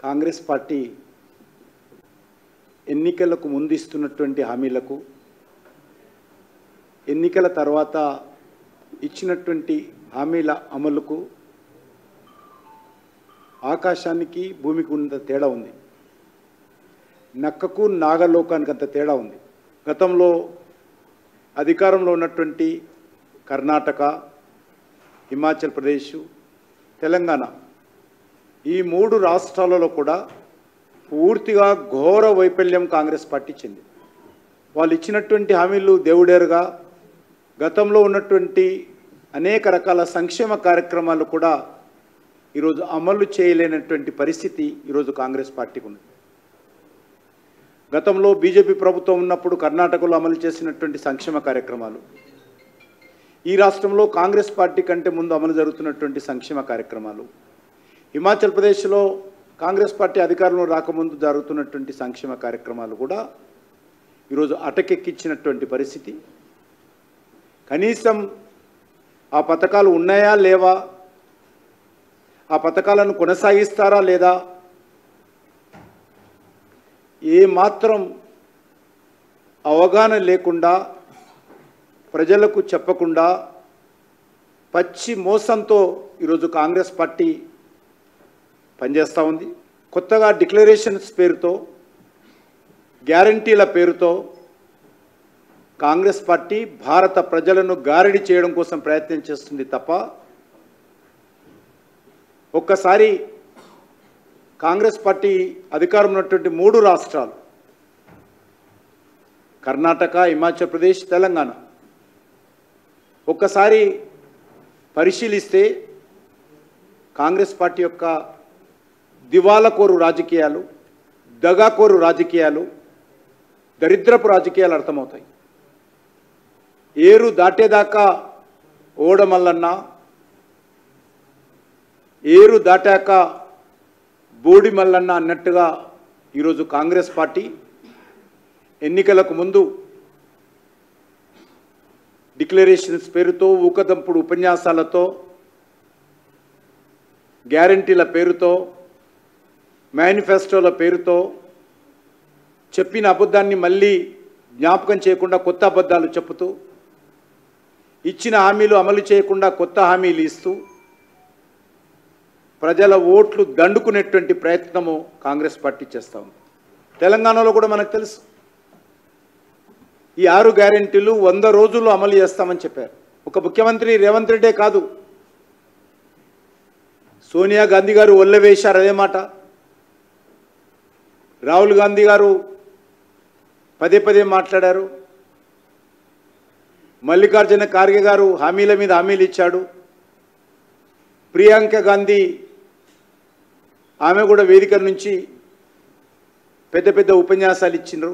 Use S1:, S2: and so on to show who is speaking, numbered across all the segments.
S1: Congress party ఎన్నికలకు ముందు ఇస్తున్నటువంటి హామీలకు ఎన్నికల తర్వాత ఇచ్చినటువంటి హామీల అమలుకు ఆకాశానికి భూమికి ఉన్నంత తేడా ఉంది నక్కకు నాగలోకానికి అంత తేడా ఉంది గతంలో అధికారంలో ఉన్నటువంటి కర్ణాటక హిమాచల్ ప్రదేశ్ తెలంగాణ ఈ మూడు రాష్ట్రాలలో కూడా పూర్తిగా ఘోర వైఫల్యం కాంగ్రెస్ పార్టీ చెంది వాళ్ళు ఇచ్చినటువంటి హామీలు దేవుడేరుగా గతంలో ఉన్నటువంటి అనేక రకాల సంక్షేమ కార్యక్రమాలు కూడా ఈరోజు అమలు చేయలేనటువంటి పరిస్థితి ఈరోజు కాంగ్రెస్ పార్టీకి ఉంది గతంలో బీజేపీ ప్రభుత్వం ఉన్నప్పుడు కర్ణాటకలో అమలు చేసినటువంటి సంక్షేమ కార్యక్రమాలు ఈ రాష్ట్రంలో కాంగ్రెస్ పార్టీ కంటే ముందు అమలు జరుగుతున్నటువంటి సంక్షేమ కార్యక్రమాలు హిమాచల్ ప్రదేశ్లో కాంగ్రెస్ పార్టీ అధికారంలో రాకముందు జరుగుతున్నటువంటి సంక్షేమ కార్యక్రమాలు కూడా ఈరోజు అటకెక్కించినటువంటి పరిస్థితి కనీసం ఆ పథకాలు ఉన్నాయా లేవా ఆ పథకాలను కొనసాగిస్తారా లేదా ఏ మాత్రం అవగాహన లేకుండా ప్రజలకు చెప్పకుండా పచ్చి మోసంతో ఈరోజు కాంగ్రెస్ పార్టీ పనిచేస్తూ ఉంది కొత్తగా డిక్లరేషన్స్ పేరుతో గ్యారంటీల పేరుతో కాంగ్రెస్ పార్టీ భారత ప్రజలను గారడి చేయడం కోసం ప్రయత్నం చేస్తుంది తప్ప ఒక్కసారి కాంగ్రెస్ పార్టీ అధికారం ఉన్నటువంటి మూడు రాష్ట్రాలు కర్ణాటక హిమాచల్ ప్రదేశ్ తెలంగాణ ఒక్కసారి పరిశీలిస్తే కాంగ్రెస్ పార్టీ యొక్క దివాలకోరు రాజకీయాలు దగాకోరు రాజకీయాలు దరిద్రపు రాజకీయాలు అర్థమవుతాయి ఏరు దాటేదాకా ఓడమల్లన్న ఏరు దాటాక బోడి మల్లన్న అన్నట్టుగా ఈరోజు కాంగ్రెస్ పార్టీ ఎన్నికలకు ముందు డిక్లరేషన్స్ పేరుతో ఊకదంపుడు ఉపన్యాసాలతో గ్యారంటీల పేరుతో మేనిఫెస్టోల పేరుతో చెప్పిన అబద్ధాన్ని మళ్ళీ జ్ఞాపకం చేయకుండా కొత్త అబద్ధాలు చెప్పుతూ ఇచ్చిన హామీలు అమలు చేయకుండా కొత్త హామీలు ఇస్తూ ప్రజల ఓట్లు దండుకునేటువంటి ప్రయత్నము కాంగ్రెస్ పార్టీ చేస్తూ ఉంది తెలంగాణలో కూడా మనకు తెలుసు ఈ ఆరు గ్యారెంటీలు వంద రోజుల్లో అమలు చేస్తామని చెప్పారు ఒక ముఖ్యమంత్రి రేవంత్ రెడ్డే కాదు సోనియా గాంధీ గారు ఒల్లవేశారు అదే మాట రాహుల్ గాంధీ గారు పదే పదే మాట్లాడారు మల్లికార్జున ఖార్గే గారు హామీల మీద హామీలు ఇచ్చాడు ప్రియాంక గాంధీ ఆమె కూడా వేదిక నుంచి పెద్ద పెద్ద ఉపన్యాసాలు ఇచ్చినారు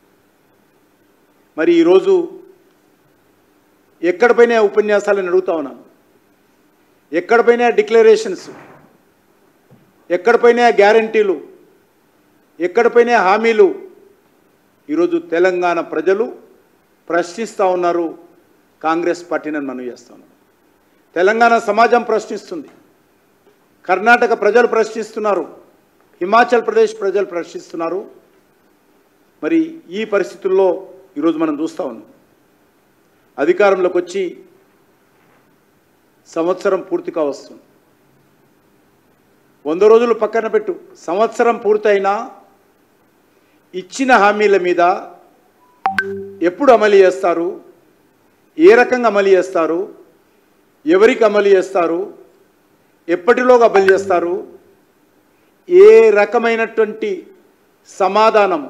S1: మరి ఈరోజు ఎక్కడిపైన ఉపన్యాసాలను అడుగుతా ఉన్నాను ఎక్కడిపైన డిక్లరేషన్స్ ఎక్కడిపైన గ్యారంటీలు ఎక్కడిపైన హామీలు ఈరోజు తెలంగాణ ప్రజలు ప్రశ్నిస్తూ ఉన్నారు కాంగ్రెస్ పార్టీని మనం చేస్తాను తెలంగాణ సమాజం ప్రశ్నిస్తుంది కర్ణాటక ప్రజలు ప్రశ్నిస్తున్నారు హిమాచల్ ప్రదేశ్ ప్రజలు ప్రశ్నిస్తున్నారు మరి ఈ పరిస్థితుల్లో ఈరోజు మనం చూస్తూ ఉన్నాం అధికారంలోకి వచ్చి సంవత్సరం పూర్తిగా వస్తుంది వంద రోజులు పక్కన పెట్టు సంవత్సరం పూర్తయినా ఇచ్చిన హామీల మీద ఎప్పుడు అమలు చేస్తారు ఏ రకంగా అమలు చేస్తారు ఎవరికి అమలు చేస్తారు ఎప్పటిలోగా అమలు చేస్తారు ఏ రకమైనటువంటి సమాధానం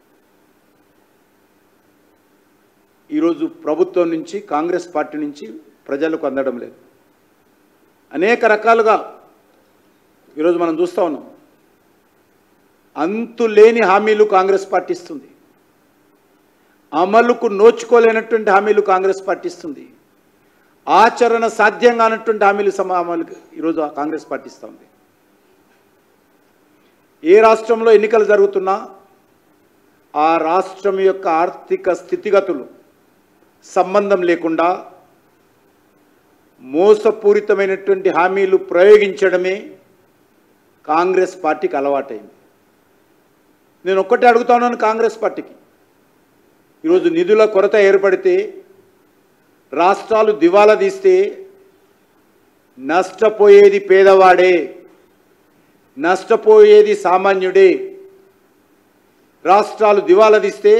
S1: ఈరోజు ప్రభుత్వం నుంచి కాంగ్రెస్ పార్టీ నుంచి ప్రజలకు అందడం లేదు అనేక రకాలుగా ఈరోజు మనం చూస్తూ ఉన్నాం అంతులేని హామీలు కాంగ్రెస్ పార్టీ ఇస్తుంది అమలుకు నోచుకోలేనటువంటి హామీలు కాంగ్రెస్ పార్టీ ఇస్తుంది ఆచరణ సాధ్యం కానటువంటి హామీలు సమ అమలు ఈరోజు ఆ కాంగ్రెస్ పార్టీ ఇస్తూ ఉంది ఏ రాష్ట్రంలో ఎన్నికలు జరుగుతున్నా ఆ రాష్ట్రం యొక్క ఆర్థిక స్థితిగతులు సంబంధం లేకుండా మోసపూరితమైనటువంటి హామీలు ప్రయోగించడమే కాంగ్రెస్ పార్టీకి అలవాటైంది నేను ఒక్కటే అడుగుతాను కాంగ్రెస్ పార్టీకి ఈరోజు నిధుల కొరత ఏర్పడితే రాష్ట్రాలు దివాలా తీస్తే నష్టపోయేది పేదవాడే నష్టపోయేది సామాన్యుడే రాష్ట్రాలు దివాలా తీస్తే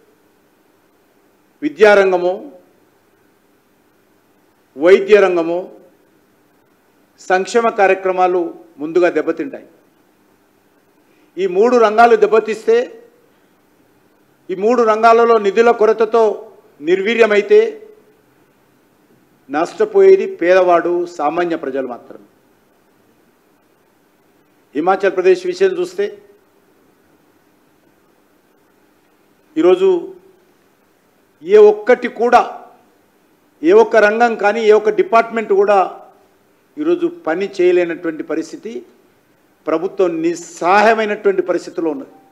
S1: విద్యారంగము వైద్య రంగము సంక్షేమ కార్యక్రమాలు ముందుగా దెబ్బతింటాయి ఈ మూడు రంగాలు దెబ్బతీస్తే ఈ మూడు రంగాలలో నిధుల కొరతతో నిర్వీర్యమైతే నష్టపోయేది పేదవాడు సామాన్య ప్రజలు మాత్రమే హిమాచల్ ప్రదేశ్ విషయం చూస్తే ఈరోజు ఏ ఒక్కటి కూడా ఏ ఒక్క రంగం కానీ ఏ ఒక్క డిపార్ట్మెంట్ కూడా ఈరోజు పని చేయలేనటువంటి పరిస్థితి ప్రభుత్వం నిస్సహాయమైనటువంటి పరిస్థితిలో ఉన్నది